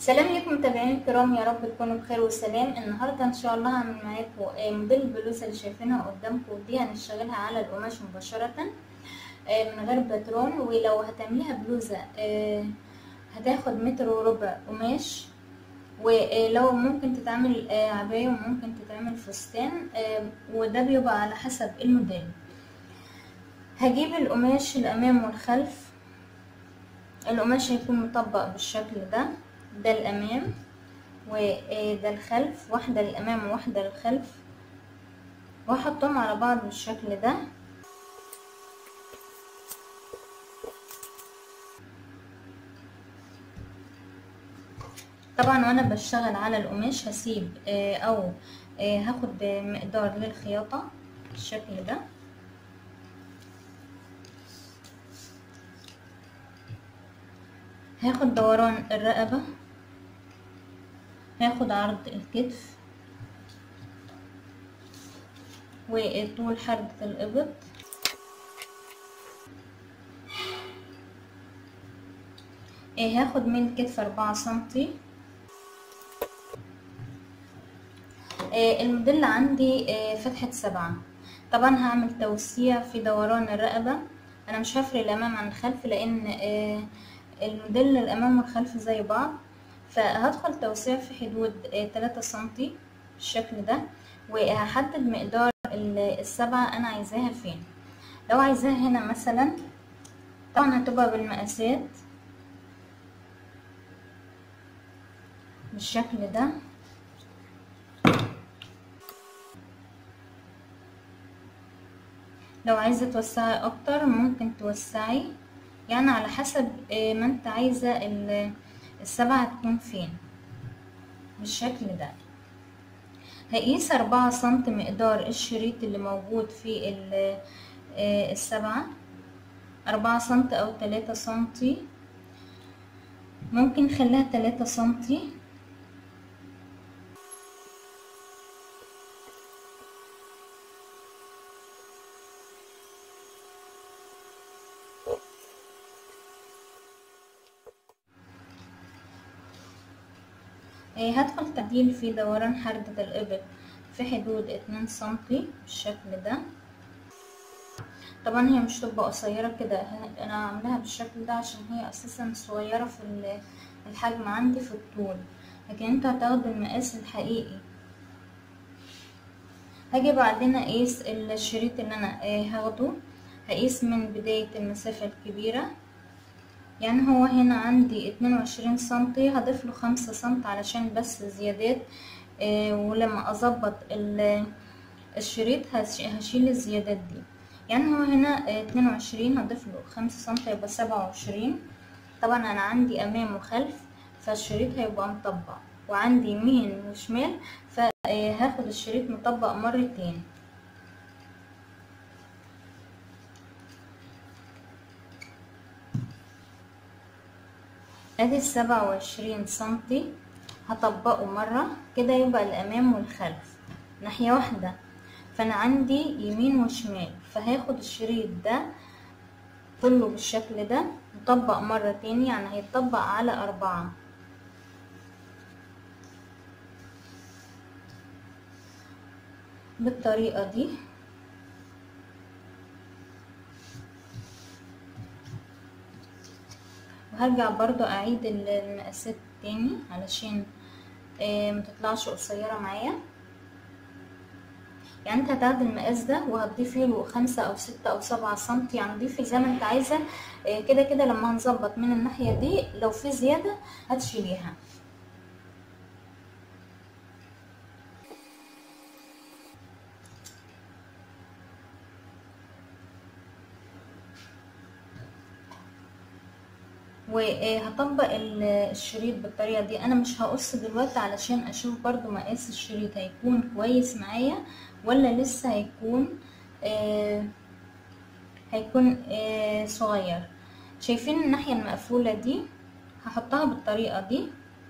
سلام لكم متابعين الكرام يا رب تكونوا بخير وسلام النهارده ان شاء الله هعمل معاكم آه، موديل البلوزه اللي شايفينها قدامكم دي هنشتغلها على القماش مباشره آه، من غير باترون ولو هتعمليها بلوزه آه، هتاخد متر وربع قماش ولو ممكن تتعمل آه، عباية وممكن تتعمل فستان آه، وده بيبقى على حسب الموديل هجيب القماش الامام والخلف القماش هيكون مطبق بالشكل ده ده الامام وده الخلف واحدة للامام وواحدة للخلف واحطهم على بعض بالشكل ده طبعا وانا بشتغل على القماش هسيب او هاخد مقدار للخياطة بالشكل ده هاخد دوران الرقبة هاخد عرض الكتف وطول حردة الإبط هاخد من الكتف أربعة سنتي الموديل عندي فتحة سبعة طبعا هعمل توسيع في دوران الرقبة أنا مش هفرق الأمام عن الخلف لأن الموديل الامام والخلف زي بعض فهدخل توسيع في حدود تلاتة سنتي بالشكل ده وهحدد مقدار السبعة انا عايزاها فين لو عايزاها هنا مثلا طبعا هتبقى بالمقاسات بالشكل ده لو عايزة توسعي اكتر ممكن توسعي يعني على حسب ما انت عايزة السبعة تكون فين بالشكل ده هقيس أربعة سنت مقدار الشريط اللي موجود في السبعة أربعة سنت أو تلاتة سنتي ممكن نخليها تلاتة سنتي هدخل تعديل في دوران حردة الإبط في حدود اتنين سنتي بالشكل ده طبعا هي مش تبقى قصيرة كده انا عاملاها بالشكل ده عشان هي اساسا صغيرة في الحجم عندي في الطول لكن انت هتاخد المقاس الحقيقي هاجي بعدين اقيس الشريط اللي انا هاخده هقيس من بداية المسافة الكبيرة يعني هو هنا عندي اتنين وعشرين سنتي هضيف له خمسة سنت علشان بس زيادات آه ولما اظبط الشريط هشيل الزيادات دي يعني هو هنا اتنين وعشرين هضيف له خمسة سنت يبقى سبعة وعشرين طبعا انا عندي امام وخلف فالشريط هيبقى مطبق وعندي يمين وشمال فهاخد الشريط مطبق مرتين ادي السبعة وعشرين سنتي هطبقه مرة كده يبقى الامام والخلف ناحية واحدة فانا عندي يمين وشمال فهاخد الشريط ده كله بالشكل ده مطبق مرة تاني يعني هيتطبق على اربعة بالطريقة دي وهرجع برضو اعيد المقاسات تاني علشان متطلعش قصيرة معايا يعني انت هتاخدي المقاس ده وهتضيفي له خمسة او ستة او سبعة سنتي يعني ضيفي زي ما انت عايزة كده كده لما هنظبط من الناحية دي لو في زيادة هتشيليها وهطبق الشريط بالطريقة دي انا مش هقص دلوقتي علشان اشوف برضو مقاس الشريط هيكون كويس معايا ولا لسه هيكون آه هيكون آه صغير شايفين الناحية المقفولة دي هحطها بالطريقة دي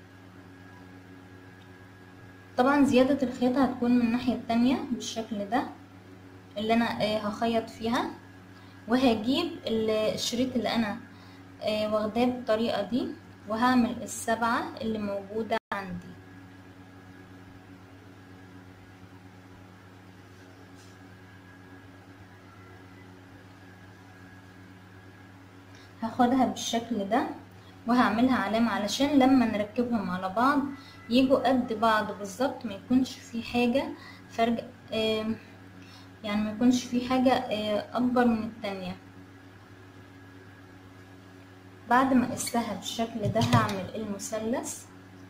طبعا زيادة الخياطة هتكون من الناحية التانية بالشكل ده اللي انا آه هخيط فيها وهجيب الشريط اللي انا آه واخداه بالطريقة دي وهعمل السبعة اللي موجودة عندي هاخدها بالشكل ده وهعملها علامة علشان لما نركبهم على بعض يجوا قد بعض بالظبط ما يكونش في حاجة فرق يعني ما يكونش في حاجة اكبر من التانية بعد ما اقسها بالشكل ده هعمل المثلث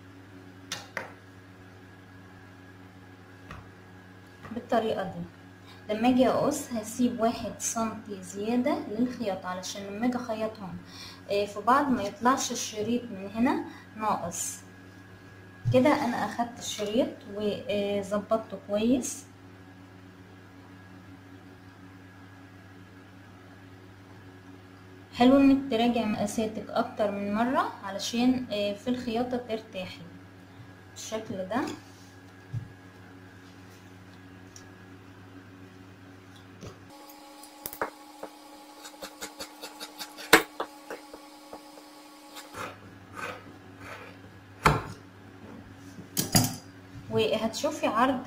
بالطريقة دي لما اجي اقص هسيب واحد سنتي زيادة للخياطة علشان لما اجي اخيطهم في بعض ما يطلعش الشريط من هنا ناقص كده انا اخدت الشريط وظبطته كويس حلو انك تراجع مقاساتك اكتر من مرة علشان في الخياطة ترتاحي بالشكل ده وهتشوفي عرض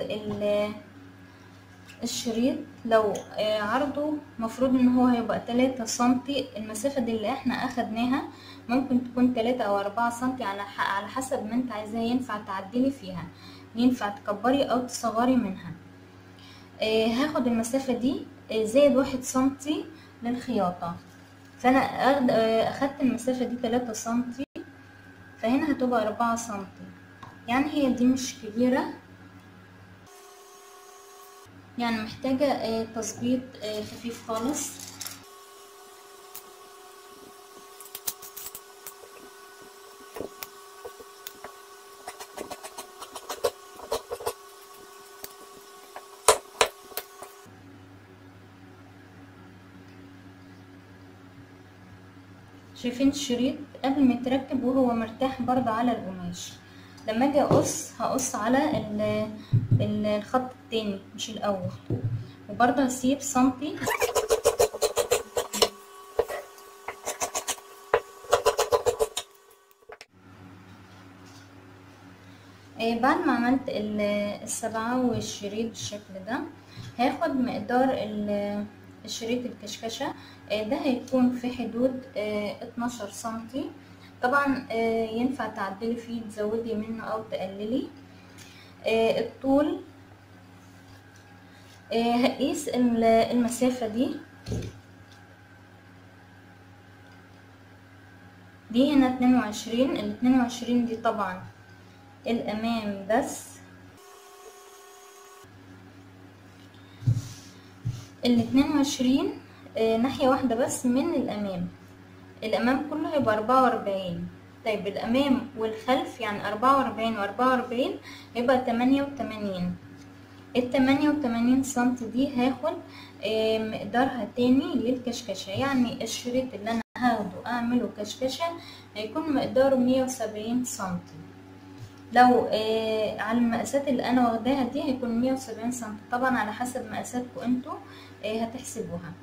الشريط لو عرضه مفروض ان هو هيبقى تلاتة سنتي المسافة دي اللي احنا اخدناها ممكن تكون تلاتة او اربعة سنتي على على حسب ما انت عايزاه ينفع تعدلي فيها ينفع تكبري او تصغري منها هاخد المسافة دي زائد واحد سنتي للخياطة فانا اخدت المسافة دي تلاتة سنتي فهنا هتبقى اربعة سنتي يعني هي دي مش كبيرة يعني محتاجة تظبيط خفيف خالص شايفين الشريط قبل ما يتركب وهو مرتاح برضه على القماش لما اجي اقص هقص على الخط التاني مش الاول وبرضه هسيب سنتي بعد ما عملت السبعة والشريط بالشكل ده هاخد مقدار الشريط الكشكشة ده هيكون في حدود اتناشر سنتي طبعا ينفع تعدلي فيه تزودي منه او تقللي الطول هقيس المسافة دي دي هنا اتنين وعشرين الاتنين وعشرين دي طبعا الامام بس الاتنين وعشرين ناحية واحدة بس من الامام الامام كله هيبقى اربعة واربعين طيب الامام والخلف يعني اربعة واربعين واربعة واربعين هيبقى تمانية وتمانين التمانية وتمانين سنتي دي هاخد مقدارها تاني للكشكشة يعني الشريط اللي انا هاخده اعمله كشكشة هيكون مقداره مية وسبعين سنتي لو آه على المقاسات اللي انا واخداها دي هيكون مية وسبعين سنتي طبعا على حسب مقاساتكم انتوا آه هتحسبوها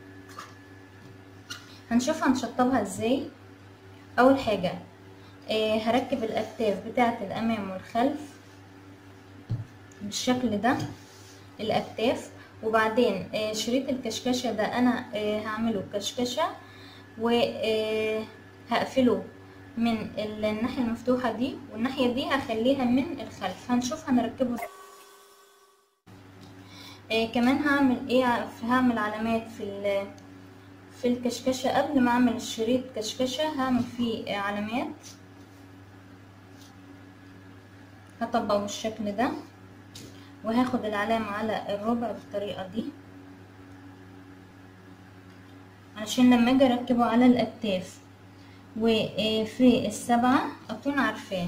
هنشوف هنشطبها ازاي اول حاجة آه هركب الاكتاف بتاعة الامام والخلف بالشكل ده الاكتاف وبعدين آه شريط الكشكشة ده انا آه هعمله كشكشة وهقفله من الناحية المفتوحة دي والناحية دي هخليها من الخلف هنشوف هنركبه آه كمان هعمل ايه هعمل علامات في في الكشكشة قبل ما اعمل الشريط كشكشة هعمل فيه علامات هطبقه بالشكل ده وهاخد العلامة على الربع بالطريقة دي عشان لما اجي اركبه على الاكتاف وفي السبعة اكون عارفاه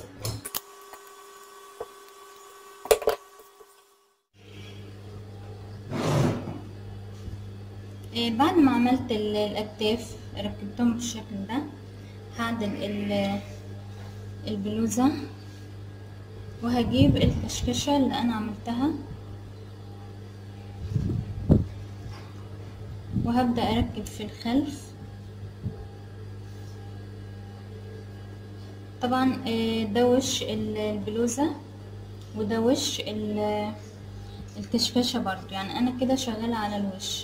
بعد ما عملت الاكتاف ركبتهم بالشكل ده هعدل البلوزة وهجيب الكشكشة اللي انا عملتها وهبدأ اركب في الخلف طبعا آه، ده وش ال- البلوزة وده وش ال- الكشكشة برضو يعني انا كده شغالة على الوش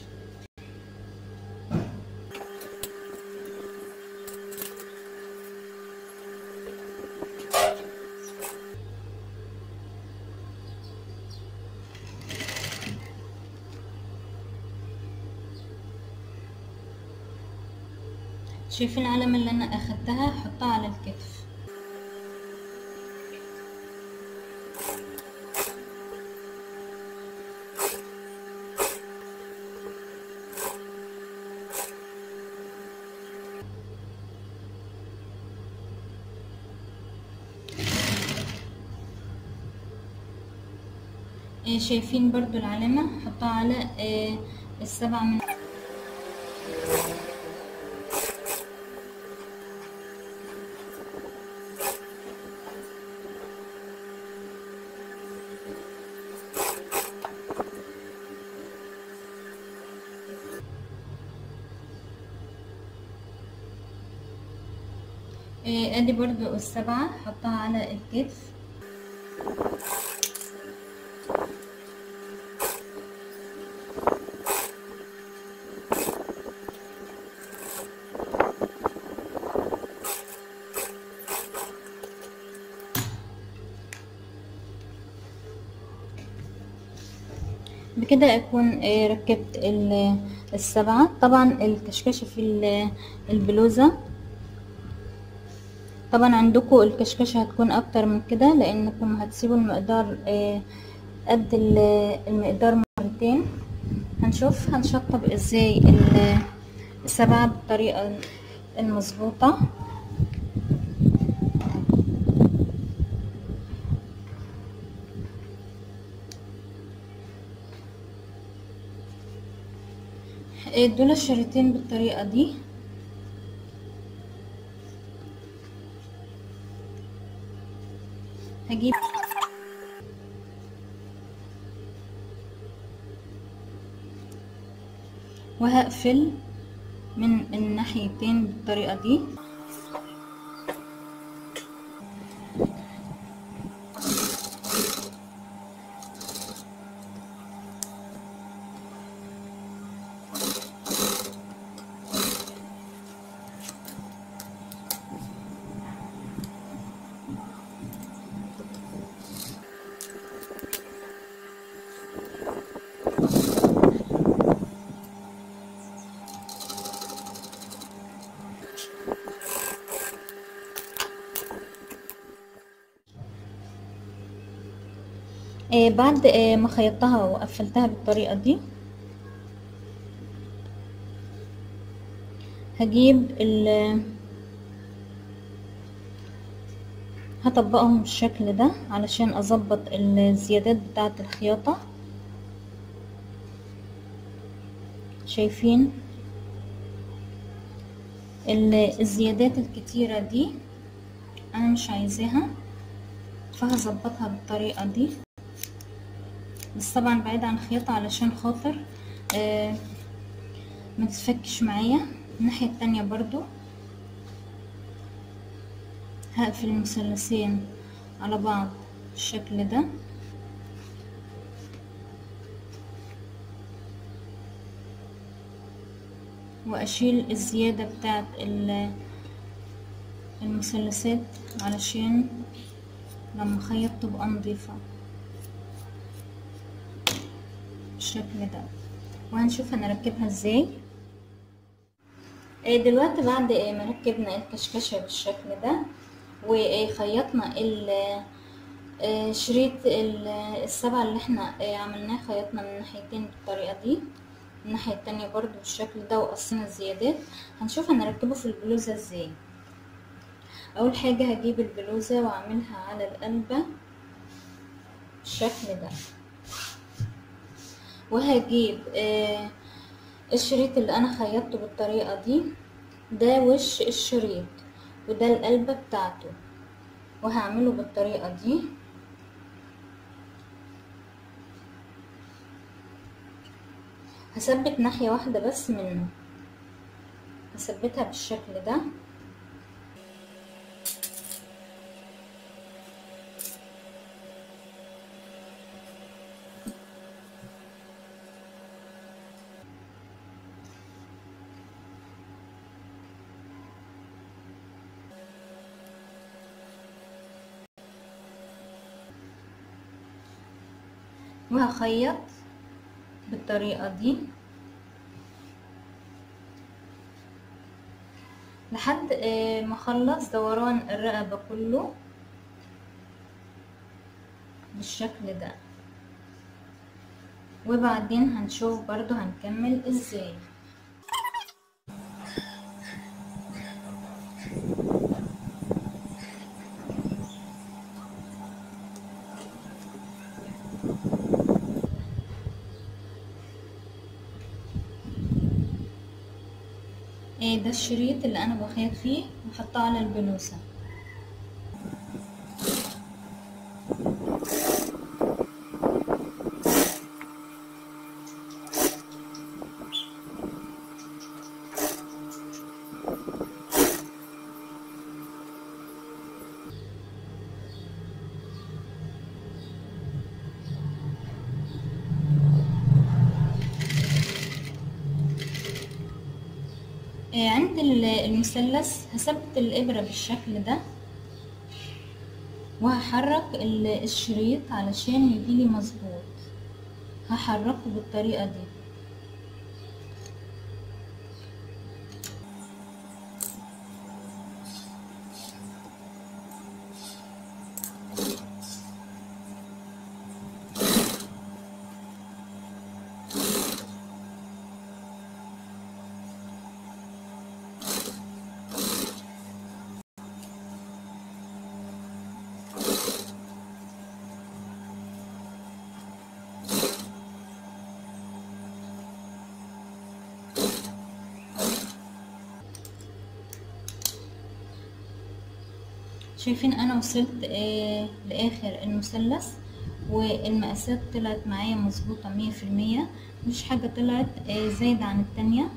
شايفين العلامة اللي انا اخدتها احطها على الكتف آه، شايفين برضو العلامة حطها على آه، السبع من آه، ادي برضو السبعة حطها على الكتف بكده اكون آه، ركبت ال- السبعة طبعا الكشكشة في ال- البلوزة طبعا عندكم الكشكشة هتكون اكتر من كده لانكم هتسيبوا المقدار آه، قد ال- المقدار مرتين هنشوف هنشطب ازاي ال- السبعة بالطريقة المظبوطة آه، دول الشريطين بالطريقة دي هجيب وهقفل من الناحيتين بالطريقة دي آه بعد آه ما خيطتها وقفلتها بالطريقة دي هجيب ال هطبقهم بالشكل ده علشان اظبط الزيادات بتاعة الخياطة شايفين ال- الزيادات الكتيرة دي انا مش عايزاها فهظبطها بالطريقة دي بس طبعا بعيد عن الخياطة علشان خاطر آه ما تتفكش معايا الناحية التانية برضو هقفل المثلثين على بعض بالشكل ده واشيل الزيادة بتاعت ال- المثلثات علشان لما اخيط تبقى نضيفة بالشكل ده وهنشوف هنركبها ازاي آه، دلوقتي بعد آه، ما ركبنا الكشكشة بالشكل ده وخيطنا ال- آه، شريط ال- السبعة اللي احنا آه، عملناه خيطنا من ناحيتين بالطريقة دي الناحية التانية برضو بالشكل ده وقصينا الزيادات هنشوف هنركبه في البلوزة ازاي اول حاجة هجيب البلوزة واعملها على القلبة بالشكل ده وهجيب آه الشريط اللي انا خيطته بالطريقة دي ده وش الشريط وده القلبة بتاعته وهعمله بالطريقة دي هثبت ناحية واحدة بس منه هثبتها بالشكل ده وهخيط بالطريقة دي لحد ما اخلص دوران الرقبة كله بالشكل ده وبعدين هنشوف برضو هنكمل ازاي ايه ده الشريط اللي انا بخيط فيه وحطه على البلوزة عند المثلث هثبت الإبرة بالشكل ده وهحرك الشريط علشان يجيلي مظبوط هحركه بالطريقة دي شايفين انا وصلت آه لاخر المثلث والمقاسات طلعت معايا مظبوطة مية في المية مش حاجة طلعت آه زايدة عن التانية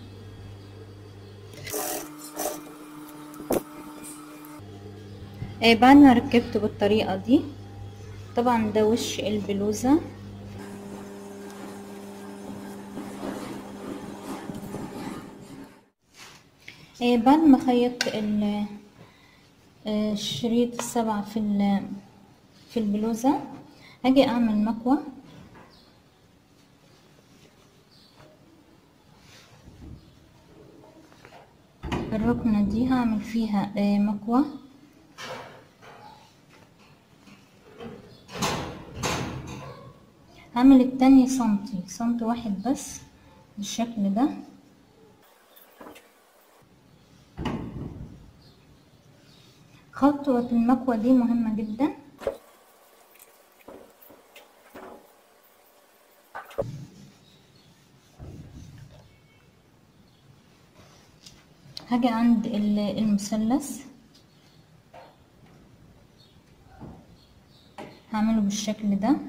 آه بعد ما ركبت بالطريقة دي طبعا ده وش البلوزة آه بعد ما خيطت الشريط السبعة في في البلوزة هاجي اعمل مكوى الركنة دي هعمل فيها مكوى هعمل التانية سنتي سنتي واحد بس بالشكل ده خطوة المكوى دي مهمة جدا هاجي عند المثلث هعمله بالشكل ده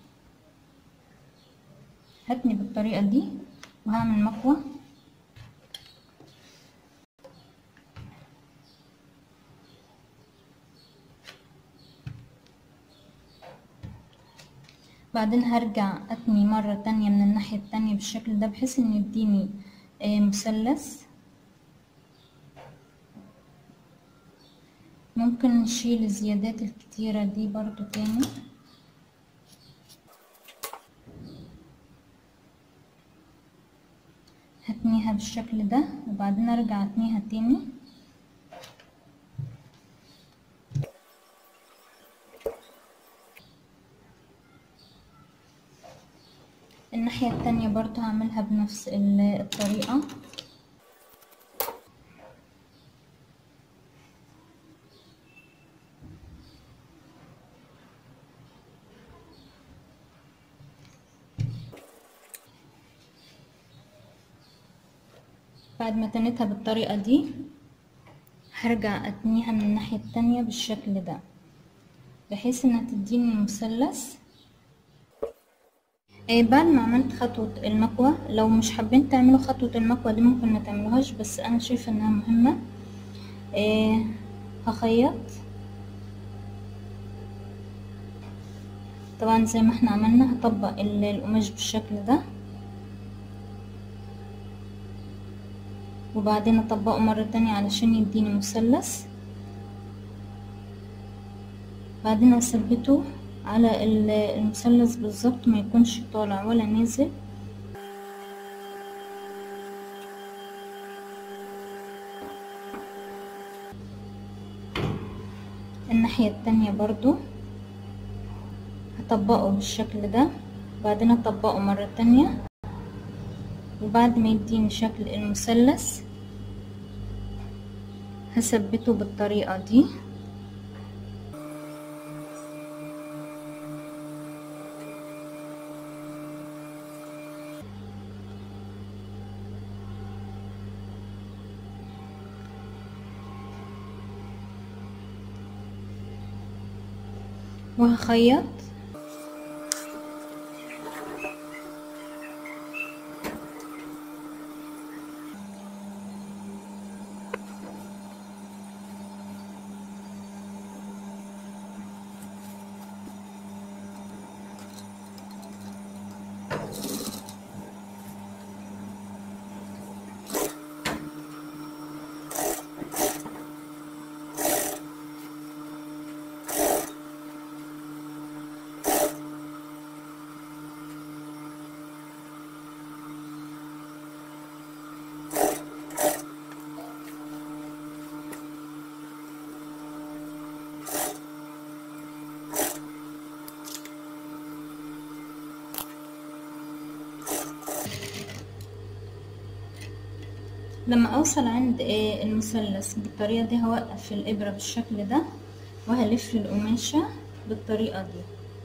هتني بالطريقة دي وهعمل مكوى بعدين هرجع اتني مرة تانية من الناحية التانية بالشكل ده بحيث ان يديني مثلث ممكن نشيل الزيادات الكتيرة دي برضو تاني هتنيها بالشكل ده وبعدين ارجع اتنيها تاني الناحية التانية برضو هعملها بنفس الطريقة بعد ما تنيتها بالطريقة دي هرجع اتنيها من الناحية التانية بالشكل ده بحيث انها تديني مثلث آه بعد ما عملت خطوة المكوى لو مش حابين تعملوا خطوة المكوى دي ممكن ما تعملوهاش بس انا شايفة انها مهمة آه هخيط طبعا زي ما احنا عملنا هطبق القماش بالشكل ده وبعدين اطبقه مرة تانية علشان يديني مثلث بعدين اثبته على ال- المثلث بالظبط ما يكونش طالع ولا نازل الناحية التانية برضو هطبقه بالشكل ده وبعدين اطبقه مرة تانية وبعد ما يديني شكل المثلث هثبته بالطريقة دي وهخيط لما اوصل عند آه، المثلث بالطريقة دي هوقف الابرة بالشكل ده وهلف القماشة بالطريقة دي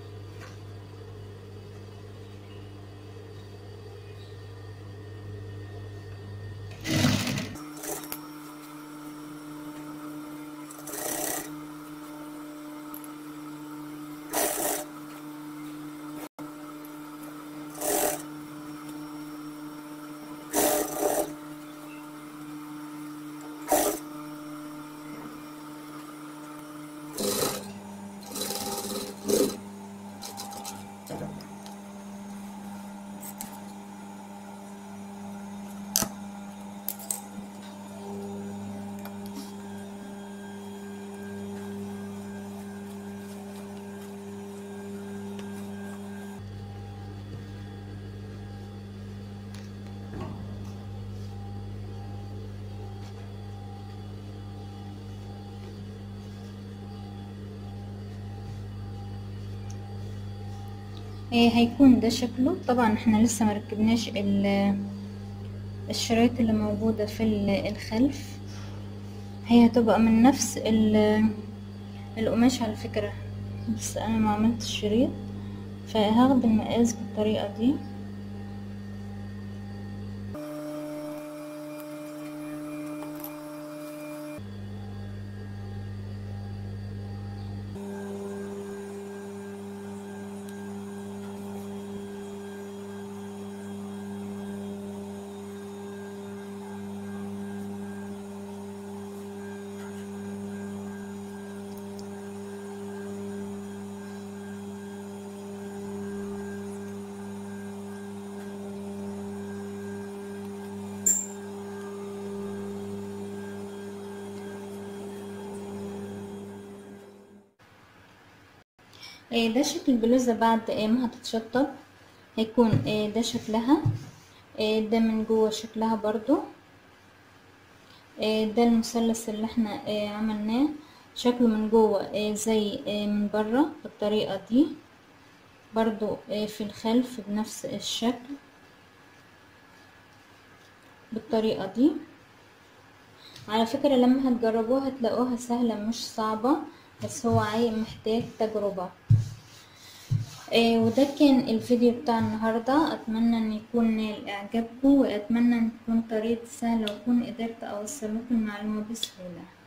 آه، هيكون ده شكله طبعا احنا لسه مركبناش ال- الشرايط اللي موجودة في ال- الخلف هي هتبقى من نفس ال- القماش على فكرة بس انا ما عملتش شريط فهاخد المقاس بالطريقة دي آه، ده شكل البلوزة بعد آه، ما هتتشطب هيكون آه، ده شكلها آه، ده من جوه شكلها برضو آه، ده المثلث اللي احنا آه، عملناه شكله من جوه آه، زي آه، من بره بالطريقة دي برضو آه، في الخلف بنفس الشكل بالطريقة دي على فكرة لما هتجربوها هتلاقوها سهلة مش صعبة بس هو عاي محتاج تجربة آه وده كان الفيديو بتاع النهاردة أتمنى أن يكون نال إعجابكم وأتمنى أن تكون طريقة سهلة وأكون قدرت أوصل لكم المعلومة بسهولة